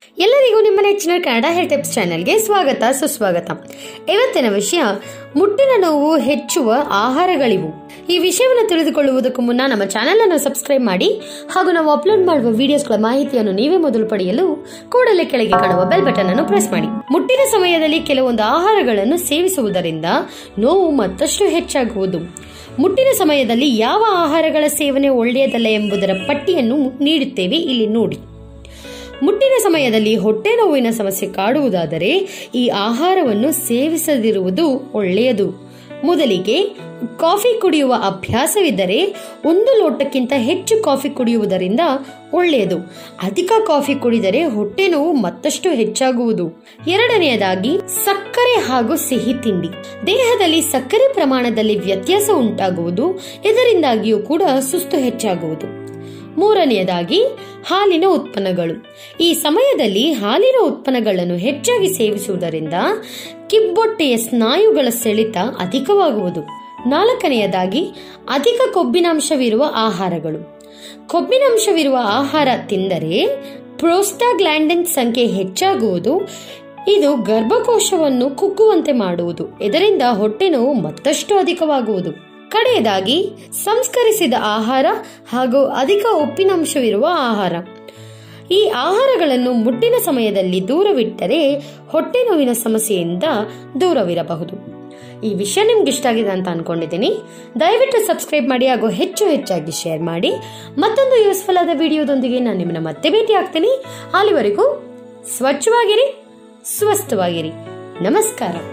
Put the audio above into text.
ಎಲ್ಲರಿಗೂ ನಿಮ್ಮ ನೆಚ್ಚಿನ ಕನ್ನಡ ಹೆಲ್ತ್ ಟಿಪ್ಸ್ ಚಾನೆಲ್ಗೆ ಸ್ವಾಗತ ಸುಸ್ವಾಗತ ಇವತ್ತಿನ ವಿಷಯ ಮುಟ್ಟಿನ ನೋವು ಹೆಚ್ಚುವ ಆಹಾರಗಳಿವು ಈ ವಿಷಯವನ್ನು ತಿಳಿದುಕೊಳ್ಳುವುದಕ್ಕೂ ಮುನ್ನ ನಮ್ಮ ಚಾನೆಲ್ ಅನ್ನು ಸಬ್ಸ್ಕ್ರೈಬ್ ಮಾಡಿ ಹಾಗೂ ನಾವು ಅಪ್ಲೋಡ್ ಮಾಡುವ ವಿಡಿಯೋಸ್ಗಳ ಮಾಹಿತಿಯನ್ನು ನೀವೇ ಮೊದಲು ಪಡೆಯಲು ಕೂಡಲೇ ಕೆಳಗೆ ಕಾಣುವ ಬೆಲ್ ಬಟನ್ ಅನ್ನು ಪ್ರೆಸ್ ಮಾಡಿ ಮುಟ್ಟಿನ ಸಮಯದಲ್ಲಿ ಕೆಲವೊಂದು ಆಹಾರಗಳನ್ನು ಸೇವಿಸುವುದರಿಂದ ನೋವು ಮತ್ತಷ್ಟು ಹೆಚ್ಚಾಗುವುದು ಮುಟ್ಟಿನ ಸಮಯದಲ್ಲಿ ಯಾವ ಆಹಾರಗಳ ಸೇವನೆ ಒಳ್ಳೆಯದಲ್ಲ ಎಂಬುದರ ಪಟ್ಟಿಯನ್ನು ನೀಡುತ್ತೇವೆ ಇಲ್ಲಿ ನೋಡಿ ಮುಟ್ಟಿನ ಸಮಯದಲ್ಲಿ ಹೊಟ್ಟೆ ನೋವಿನ ಸಮಸ್ಯೆ ಕಾಡುವುದಾದರೆ ಈ ಆಹಾರವನ್ನು ಸೇವಿಸದಿರುವುದು ಒಳ್ಳೆಯದು ಮೊದಲಿಗೆ ಕಾಫಿ ಕುಡಿಯುವ ಅಭ್ಯಾಸವಿದ್ದರೆ ಒಂದು ಲೋಟಕ್ಕಿಂತ ಹೆಚ್ಚು ಕಾಫಿ ಕುಡಿಯುವುದರಿಂದ ಒಳ್ಳೆಯದು ಅಧಿಕ ಕಾಫಿ ಕುಡಿದರೆ ಹೊಟ್ಟೆ ನೋವು ಮತ್ತಷ್ಟು ಹೆಚ್ಚಾಗುವುದು ಎರಡನೆಯದಾಗಿ ಸಕ್ಕರೆ ಹಾಗೂ ಸಿಹಿ ತಿಂಡಿ ದೇಹದಲ್ಲಿ ಸಕ್ಕರೆ ಪ್ರಮಾಣದಲ್ಲಿ ವ್ಯತ್ಯಾಸ ಉಂಟಾಗುವುದು ಇದರಿಂದಾಗಿಯೂ ಕೂಡ ಸುಸ್ತು ಹೆಚ್ಚಾಗುವುದು ಮೂರನೆಯದಾಗಿ ಹಾಲಿನ ಉತ್ಪನ್ನಗಳು ಈ ಸಮಯದಲ್ಲಿ ಹಾಲಿನ ಉತ್ಪನ್ನಗಳನ್ನು ಹೆಚ್ಚಾಗಿ ಸೇವಿಸುವುದರಿಂದ ಕಿಬ್ಬೊಟ್ಟೆಯ ಸ್ನಾಯುಗಳ ಸೆಳೆತ ಅಧಿಕವಾಗುವುದು ನಾಲ್ಕನೆಯದಾಗಿ ಅಧಿಕ ಕೊಬ್ಬಿನಾಂಶವಿರುವ ಆಹಾರಗಳು ಕೊಬ್ಬಿನಾಂಶವಿರುವ ಆಹಾರ ತಿಂದರೆ ಪ್ರೋಸ್ಟಾಗ್ಲ್ಯಾಂಡಿನ್ ಸಂಖ್ಯೆ ಹೆಚ್ಚಾಗುವುದು ಇದು ಗರ್ಭಕೋಶವನ್ನು ಕುಗ್ಗುವಂತೆ ಮಾಡುವುದು ಇದರಿಂದ ಹೊಟ್ಟೆ ನೋವು ಮತ್ತಷ್ಟು ಅಧಿಕವಾಗುವುದು ಕಡೆಯದಾಗಿ ಸಂಸ್ಕರಿಸಿದ ಆಹಾರ ಹಾಗೂ ಅಧಿಕ ಉಪ್ಪಿನಂಶವಿರುವ ಆಹಾರ ಈ ಆಹಾರಗಳನ್ನು ಮುಟ್ಟಿನ ಸಮಯದಲ್ಲಿ ದೂರವಿಟ್ಟರೆ ಹೊಟ್ಟೆ ನೋವಿನ ಸಮಸ್ಯೆಯಿಂದ ದೂರವಿರಬಹುದು ಈ ವಿಷಯ ನಿಮ್ಗೆ ಇಷ್ಟ ಆಗಿದೆ ಅಂತ ಅನ್ಕೊಂಡಿದ್ದೀನಿ ದಯವಿಟ್ಟು ಸಬ್ಸ್ಕ್ರೈಬ್ ಮಾಡಿ ಹಾಗೂ ಹೆಚ್ಚು ಹೆಚ್ಚಾಗಿ ಶೇರ್ ಮಾಡಿ ಮತ್ತೊಂದು ಯೂಸ್ಫುಲ್ ಆದ ವಿಡಿಯೋದೊಂದಿಗೆ ನಾನು ನಿಮ್ಮನ್ನ ಮತ್ತೆ ಭೇಟಿ ಆಗ್ತೀನಿ ಅಲ್ಲಿವರೆಗೂ ಸ್ವಚ್ಛವಾಗಿರಿ ಸ್ವಸ್ಥವಾಗಿರಿ ನಮಸ್ಕಾರ